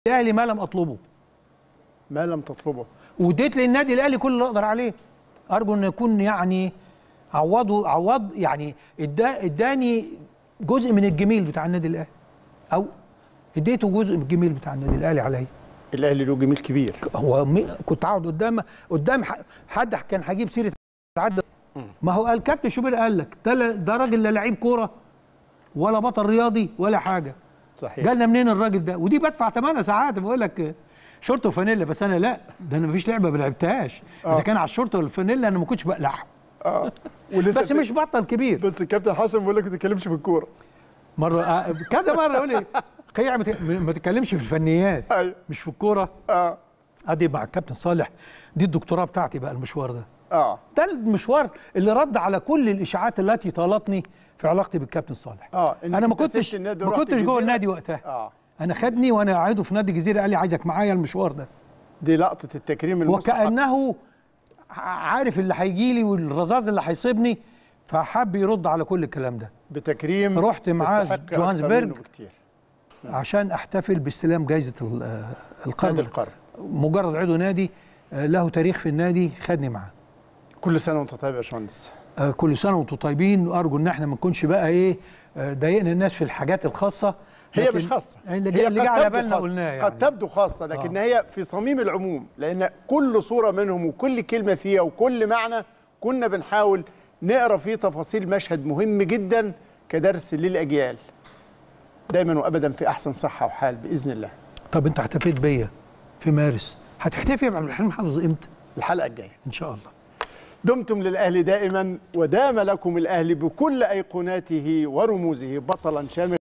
الاهلي ما لم اطلبه ما لم تطلبه واديت للنادي الاهلي كل اللي اقدر عليه ارجو ان يكون يعني عوضوا عوض يعني ادا اداني جزء من الجميل بتاع النادي الاهلي او اديته جزء من الجميل بتاع النادي الاهلي عليا الاهلي له جميل كبير هو م- كنت اقعد قدام قدام ح- حد كان هجيب سيره عدى ما هو قال كابتن شوبير قال لك ده لا- ده راجل لا لعيب كوره ولا بطل رياضي ولا حاجه صحيح جالنا منين الراجل ده ودي بدفع ثمنها ساعات بقول لك شورت وفانيلا بس انا لا ده انا مفيش لعبه ما لعبتهاش آه. اذا كان على الشورت والفانيلا انا ما كنتش بقلعهم اه ولسه بس بت- مش بطل كبير بس الكابتن حسن بيقول لك ما تتكلمش في الكوره مره آه، كذا مره يقول لي خيع ما ت- ما تتكلمش في الفنيات ايوه مش في الكوره اه ادي مع الكابتن صالح دي الدكتوراه بتاعتي بقى المشوار ده اه ده المشوار اللي رد على كل الاشاعات التي طالتني في علاقتي بالكابتن صالح اه إنك انا ما أنت سبت كنتش النادي ما ورحت كنتش جوه الجزيرة. النادي وقتها اه انا خدني وانا قاعده في نادي الجزيره قال لي عايزك معايا المشوار ده دي لقطه التكريم المستحق وكانه عارف اللي هيجي لي والرذاذ اللي هيصيبني فحب يرد على كل الكلام ده بتكريم رحت معاه تستحق أكتر جوهانسبرج. منه بكتير عشان احتفل باستلام جائزه ال- آه، نادي القرن القرن مجرد عضو نادي آه، له تاريخ في النادي خدني معاه كل سنه وانت طيب يا باشمهندس آه، كل سنه وانتم طيبين وارجو ان احنا ما نكونش بقى ايه آه، ضايقنا الناس في الحاجات الخاصه هي لكن مش خاصه اللي هي جه اللي قد جه على تبدو بالنا خاصة. قلناه يعني قد تبدو خاصه لكن آه. هي في صميم العموم لان كل صوره منهم وكل كلمه فيها وكل معنى كنا بنحاول نقرا فيه تفاصيل مشهد مهم جدا كدرس للاجيال دايما وابدا في احسن صحه وحال باذن الله طب انت احتفيت بيا في مارس هتحتفي يا عبد الحليم حافظ امتى الحلقه الجايه ان شاء الله دمتم للاهلي دائما ودام لكم الاهلي بكل ايقوناته ورموزه بطلا شامخا